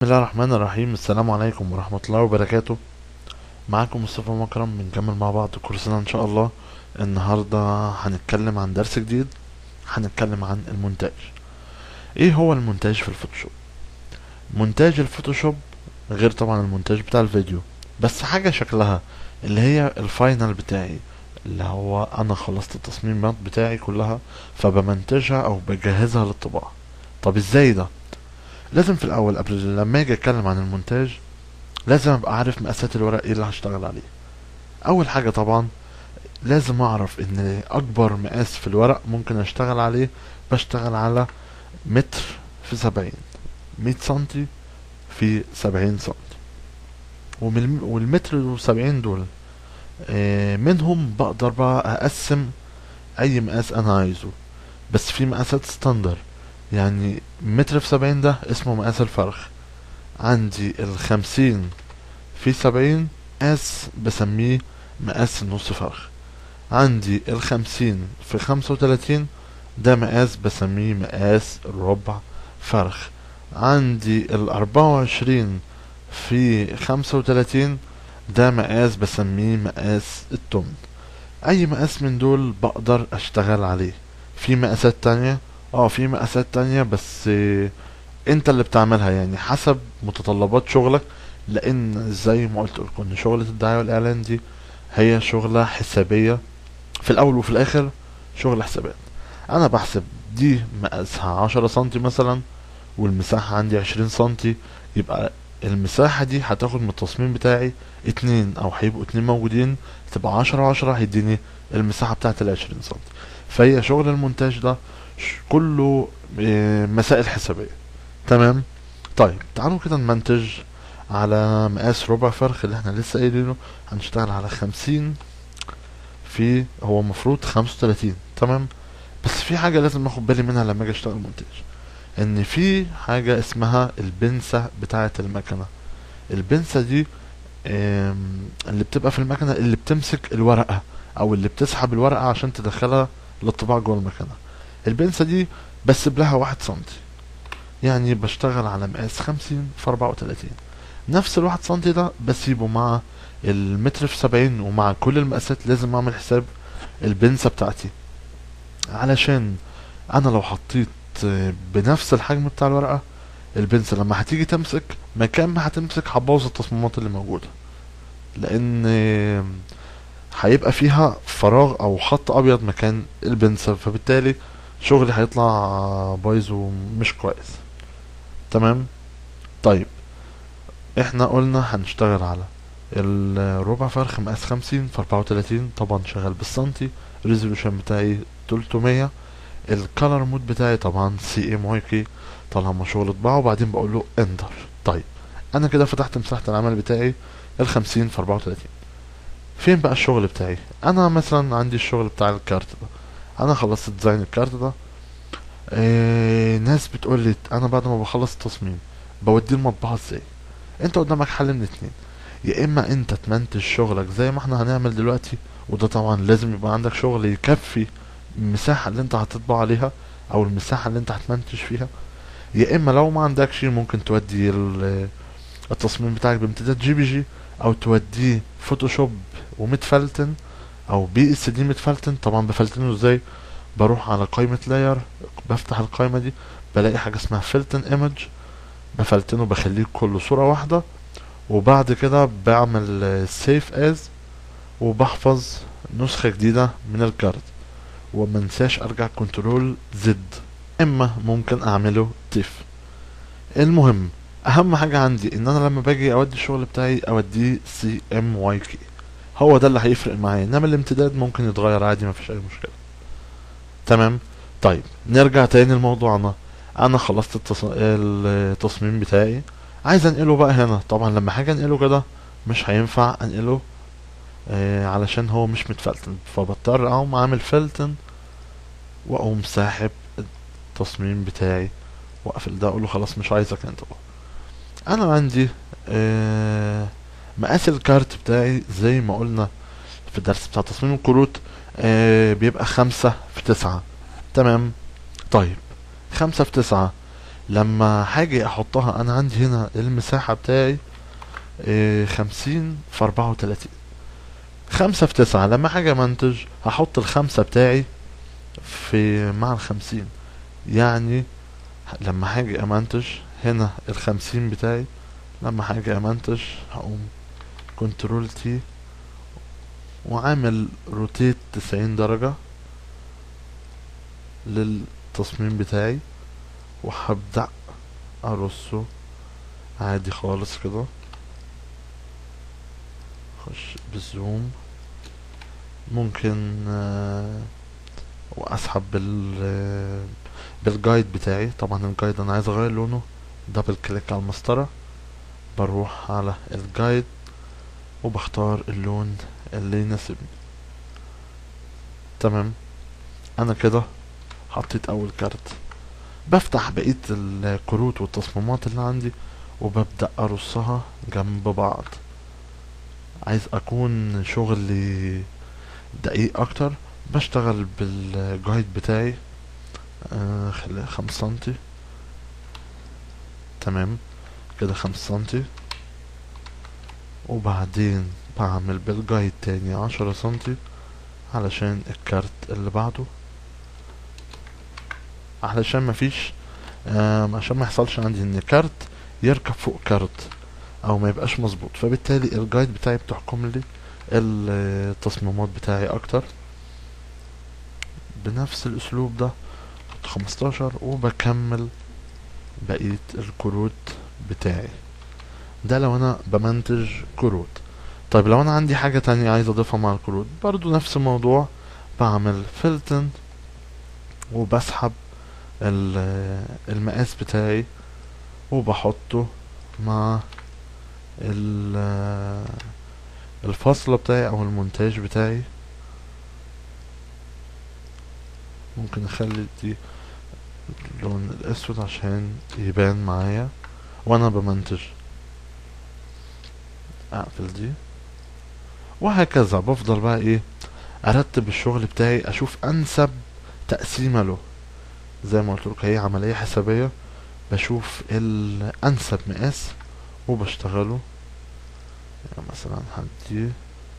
الله الرحمن الرحيم السلام عليكم ورحمة الله وبركاته معاكم مصطفى مكرم بنكمل مع بعض كورسنا ان شاء الله النهاردة هنتكلم عن درس جديد هنتكلم عن المونتاج ايه هو المونتاج في الفوتوشوب مونتاج الفوتوشوب غير طبعا المونتاج بتاع الفيديو بس حاجة شكلها اللي هي الفاينل بتاعي اللي هو انا خلصت التصميمات بتاعي كلها فبمنتجها او بجهزها للطباعة طب ازاي ده لازم في الاول قبل لما اجي اتكلم عن المونتاج لازم ابقى عارف مقاسات الورق ايه اللي هشتغل عليه اول حاجة طبعا لازم اعرف ان اكبر مقاس في الورق ممكن اشتغل عليه بشتغل على متر في سبعين مية سنتي في سبعين سنتي ومن والمتر وسبعين دول آه، منهم بقدر بقى اقسم اي مقاس انا عايزه بس في مقاسات ستاندر يعني متر في سبعين ده اسمه مقاس الفرخ عندي الخمسين في سبعين مقاس بسميه مقاس النص فرخ عندي الخمسين في خمسة وتلاتين ده مقاس بسميه مقاس الربع فرخ عندي الأربعة وعشرين في خمسة وتلاتين ده مقاس بسميه مقاس التمن أي مقاس من دول بقدر أشتغل عليه في مقاسات تانية اه في مقاسات تانية بس آه، انت اللي بتعملها يعني حسب متطلبات شغلك لان زي ما قلت لكم ان شغلة الدعاية والاعلان دي هي شغلة حسابية في الاول وفي الاخر شغل حسابات انا بحسب دي مقاسها عشرة سنتي مثلا والمساحة عندي عشرين سنتي يبقى المساحة دي هتاخد من التصميم بتاعي اتنين او هيبقوا اتنين موجودين تبقى عشرة عشرة هيديني المساحة بتاعت العشرين سنتي فهي شغل المونتاج ده ش- كله آه، مسائل حسابية تمام طيب تعالوا كده نمنتج على مقاس ربع فرخ اللي احنا لسه قايلينه هنشتغل على خمسين في هو المفروض خمسة وتلاتين تمام بس في حاجة لازم اخد بالي منها لما اجي اشتغل مونتاج ان في حاجة اسمها البنسة بتاعة المكنة البنسة دي آم، اللي بتبقى في المكنة اللي بتمسك الورقة او اللي بتسحب الورقة عشان تدخلها للطباعة جوه المكنة البنسة دي بسيب لها واحد سنتي يعني بشتغل على مقاس خمسين في اربعة وتلاتين نفس الواحد سنتي ده بسيبه مع المتر في سبعين ومع كل المقاسات لازم اعمل حساب البنسة بتاعتي علشان انا لو حطيت آه، بنفس الحجم بتاع الورقة البنسة لما هتيجي تمسك مكان ما هتمسك هتبوظ التصميمات اللي موجودة لان آه، هيبقى فيها فراغ او خط ابيض مكان البنسة فبالتالي شغلي هيطلع بايظ ومش كويس تمام طيب احنا قلنا هنشتغل على الربع فرخ مقاس خمسين في اربعة وتلاتين طبعا شغال بالسنتي الريزولوشن بتاعي تلتمية الكالر مود بتاعي طبعا سي ام واي كي طالما مشغول طباعه وبعدين بقول له انتر طيب انا كده فتحت مساحة العمل بتاعي الخمسين في اربعة وتلاتين فين بقى الشغل بتاعي انا مثلا عندي الشغل بتاع الكارت ده انا خلصت ديزاين الكارت ده إيه ناس بتقول لي انا بعد ما بخلص التصميم بوديه المطبعة ازاي انت قدامك حل من اتنين يا اما انت تمنتج شغلك زي ما احنا هنعمل دلوقتي وده طبعا لازم يبقى عندك شغل يكفي المساحة اللي انت هتطبع عليها او المساحة اللي انت هتمنتج فيها يا اما لو ما عندكش ممكن تودي ال- التصميم بتاعك بامتداد جي بي جي او توديه فوتوشوب ومتفلتن او بي اس دي متفلتن طبعا بفلتنه ازاي بروح على قائمة لاير بفتح القائمة دي بلاقي حاجة اسمها فلتن ايمج بفلتنه بخليه كله صورة واحدة وبعد كده بعمل سيف از وبحفظ نسخة جديدة من الكارت ومنساش ارجع كنترول زد اما ممكن اعمله تف المهم اهم حاجة عندي ان انا لما باجي اودي الشغل بتاعي اوديه سي ام واي كي هو ده اللي هيفرق معايا انما الامتداد ممكن يتغير عادي مفيش اي مشكلة تمام طيب نرجع تاني لموضوعنا انا خلصت التص... التصميم بتاعي عايز انقله بقى هنا طبعا لما هاجي انقله كده مش هينفع انقله آه علشان هو مش متفلتن فبضطر اقوم عامل فلتن واقوم ساحب التصميم بتاعي واقفل ده اقول له خلاص مش عايزك انت بقى انا عندي آه مقاس الكارت بتاعي زي ما قلنا في الدرس بتاع تصميم الكروت آه بيبقى خمسة في تسعة تمام طيب خمسة في تسعة لما هاجي احطها انا عندي هنا المساحة بتاعي إيه خمسين في اربعة وتلاتين خمسة في تسعة لما حاجة منتج هحط الخمسة بتاعي في مع الخمسين يعني لما حاجة امنتج هنا الخمسين بتاعي لما حاجة امنتج هقوم كنترول تي وعامل روتيت تسعين درجة للتصميم بتاعي وهبدأ ارصه عادي خالص كده خش بالزوم ممكن آه، واسحب بال آه، بالجايد بتاعي طبعا الجايد انا عايز اغير لونه دبل كليك على المسطرة بروح على الجايد وبختار اللون اللي يناسبني تمام انا كده حطيت اول كارت بفتح بقية الكروت والتصميمات اللي عندي وببدأ ارصها جنب بعض عايز اكون شغلي دقيق اكتر بشتغل بالجايد بتاعي آه خليه خمس سنتي تمام كده خمس سنتي وبعدين بعمل بالجايد تاني عشرة سنتي علشان الكارت اللي بعده علشان مفيش آه عشان ما يحصلش عندي ان كارت يركب فوق كارت او ما يبقاش مظبوط فبالتالي الجايد بتاعي بتحكم لي التصميمات بتاعي اكتر بنفس الاسلوب ده حط 15 وبكمل بقية الكروت بتاعي ده لو انا بمنتج كروت طيب لو انا عندي حاجة تانية عايز اضيفها مع الكروت برضو نفس الموضوع بعمل فلتن وبسحب ال- المقاس بتاعي وبحطه مع ال- الفاصلة بتاعي او المونتاج بتاعي ممكن اخلي دي اللون الاسود عشان يبان معايا وانا بمنتج اقفل دي وهكذا بفضل بقى ايه ارتب الشغل بتاعي اشوف انسب تقسيمه له زي ما قلت لك هي عمليه حسابيه بشوف الانسب مقاس وبشتغله يعني مثلا هدي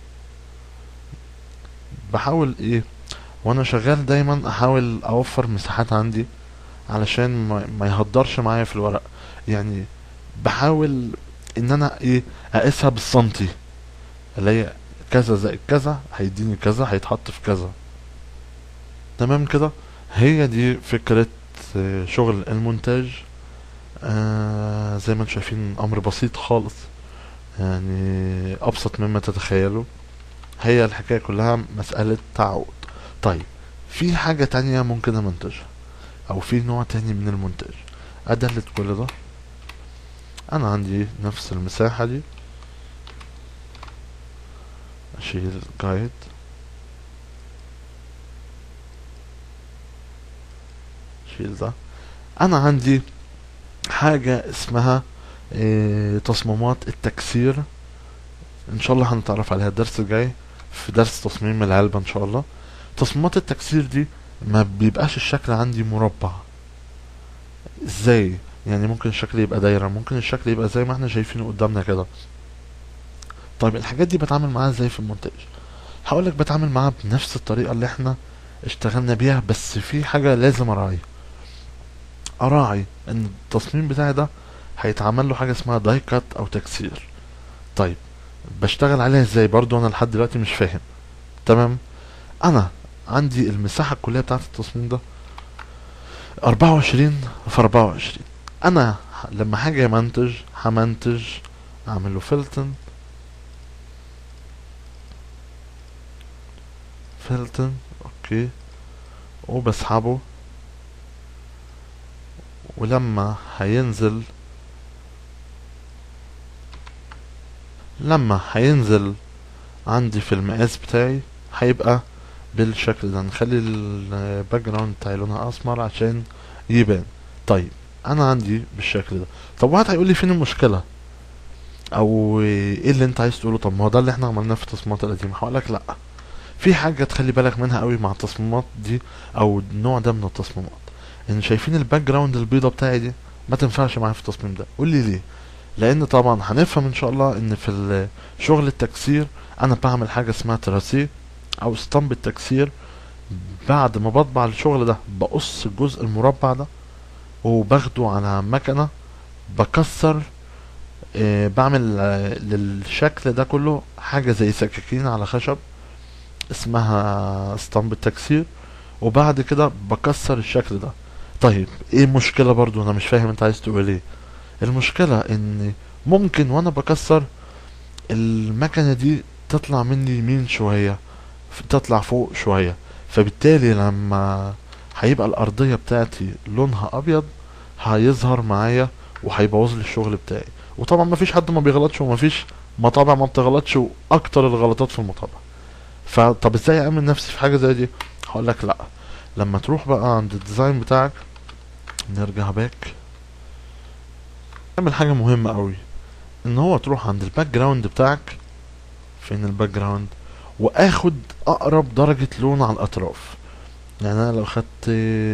بحاول ايه وانا شغال دايما احاول اوفر مساحات عندي علشان ما, ما يهدرش معايا في الورق يعني بحاول ان انا ايه اقيسها بالسنتي اللي هي كذا زائد كذا هيديني كذا هيتحط في كذا تمام كده هي دي فكرة آه، شغل المونتاج آه زي ما انتم شايفين امر بسيط خالص يعني ابسط مما تتخيلوا هي الحكاية كلها مسألة تعود طيب في حاجة تانية ممكن امنتجها او في نوع تاني من المونتاج ادلت كل ده انا عندي نفس المساحة دي اشيل جايد اشيل ده انا عندي حاجة اسمها إيه تصميمات التكسير ان شاء الله هنتعرف عليها الدرس الجاي في درس تصميم العلبة ان شاء الله تصميمات التكسير دي ما بيبقاش الشكل عندي مربع ازاي يعني ممكن الشكل يبقى دايرة ممكن الشكل يبقى زي ما احنا شايفينه قدامنا كده طيب الحاجات دي بتعامل معاها ازاي في المونتاج هقولك بتعامل معاها بنفس الطريقة اللي احنا اشتغلنا بيها بس في حاجة لازم اراعي اراعي ان التصميم بتاعي ده هيتعمل له حاجة اسمها داي كات او تكسير طيب بشتغل عليها ازاي برضو انا لحد دلوقتي مش فاهم تمام انا عندي المساحة الكلية بتاعت التصميم ده اربعة وعشرين في اربعة وعشرين انا ه- لما هاجي امنتج همنتج اعمل له فلتن فلتن اوكي وبسحبه ولما هينزل لما هينزل عندي في المقاس بتاعي هيبقى بالشكل ده نخلي الباك جراوند بتاعي لونها اسمر عشان يبان طيب انا عندي بالشكل ده طب واحد هيقول لي فين المشكله او ايه اللي انت عايز تقوله طب ما هو ده اللي احنا عملناه في التصميمات القديمه هقول لك لا في حاجه تخلي بالك منها قوي مع التصميمات دي او النوع ده من التصميمات ان شايفين الباك جراوند البيضه بتاعي دي ما تنفعش معايا في التصميم ده قول لي ليه لان طبعا هنفهم ان شاء الله ان في ال- شغل التكسير انا بعمل حاجه اسمها تراسيه او اسطمب التكسير بعد ما بطبع الشغل ده بقص الجزء المربع ده وباخده على مكنه بكسر آه، بعمل آه، للشكل ده كله حاجه زي سكاكين على خشب اسمها اسطمب التكسير وبعد كده بكسر الشكل ده طيب ايه المشكله برضو انا مش فاهم انت عايز تقول ايه المشكله ان ممكن وانا بكسر المكنه دي تطلع مني يمين شويه ف- تطلع فوق شويه فبالتالي لما هيبقى الارضيه بتاعتي لونها ابيض هيظهر معايا وهيبوظ لي الشغل بتاعي وطبعا مفيش حد ما بيغلطش ومفيش مطابع ما بتغلطش واكتر الغلطات في المطابع فطب ازاي اامن نفسي في حاجه زي دي هقول لك لا لما تروح بقى عند الديزاين بتاعك نرجع باك تعمل حاجه مهمه قوي ان هو تروح عند الباك جراوند بتاعك فين الباك جراوند واخد اقرب درجه لون على الاطراف يعني انا لو خدت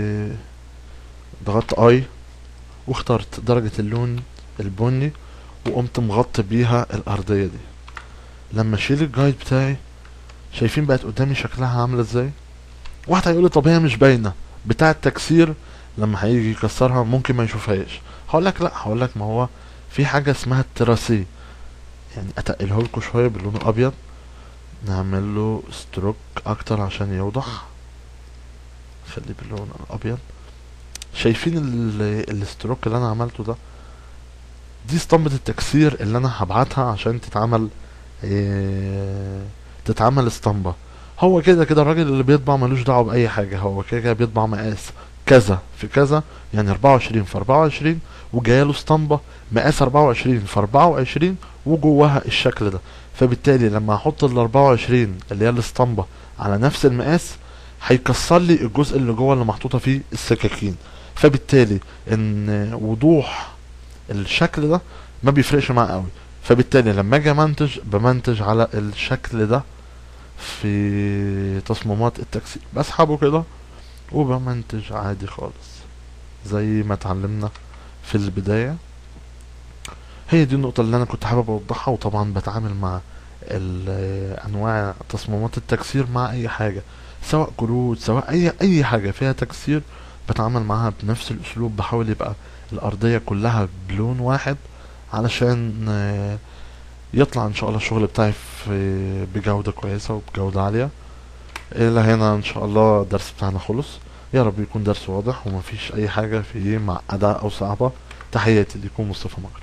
ضغطت اي واخترت درجه اللون البني وقمت مغطي بيها الارضيه دي لما اشيل الجايد بتاعي شايفين بقت قدامي شكلها عامله ازاي واحد هيقول لي طب هي مش باينه بتاع التكسير لما هيجي يكسرها ممكن ما يشوفهاش هقول لك لا هقول لك ما هو في حاجه اسمها التراسيه يعني اتقله لكم شويه باللون الابيض نعمل له ستروك اكتر عشان يوضح خليه باللون الابيض شايفين ال- الستروك اللي انا عملته ده دي اسطمبة التكسير اللي انا هبعتها عشان تتعمل إيه تتعمل اسطمبة هو كده كده الراجل اللي بيطبع ملوش دعوة بأي حاجة هو كده كده بيطبع مقاس كذا في كذا يعني 24 في 24 وجايله اسطمبة مقاس 24 في 24 وجواها الشكل ده فبالتالي لما احط ال 24 اللي هي الاسطمبة على نفس المقاس هيكسر لي الجزء اللي جوه اللي محطوطة فيه السكاكين فبالتالي ان وضوح الشكل ده ما بيفرقش معاه قوي فبالتالي لما اجي امنتج بمنتج على الشكل ده في تصميمات التكسير بسحبه كده وبمنتج عادي خالص زي ما اتعلمنا في البداية هي دي النقطة اللي أنا كنت حابب أوضحها وطبعا بتعامل مع ال- أنواع تصميمات التكسير مع أي حاجة سواء كروت سواء أي أي حاجة فيها تكسير بتعامل معاها بنفس الأسلوب بحاول يبقى الأرضية كلها بلون واحد علشان آه، يطلع إن شاء الله الشغل بتاعي في بجودة كويسة وبجودة عالية إلى هنا إن شاء الله الدرس بتاعنا خلص يا رب يكون درس واضح ومفيش أي حاجة فيه معقدة أو صعبة تحياتي ليكم مصطفى مكرم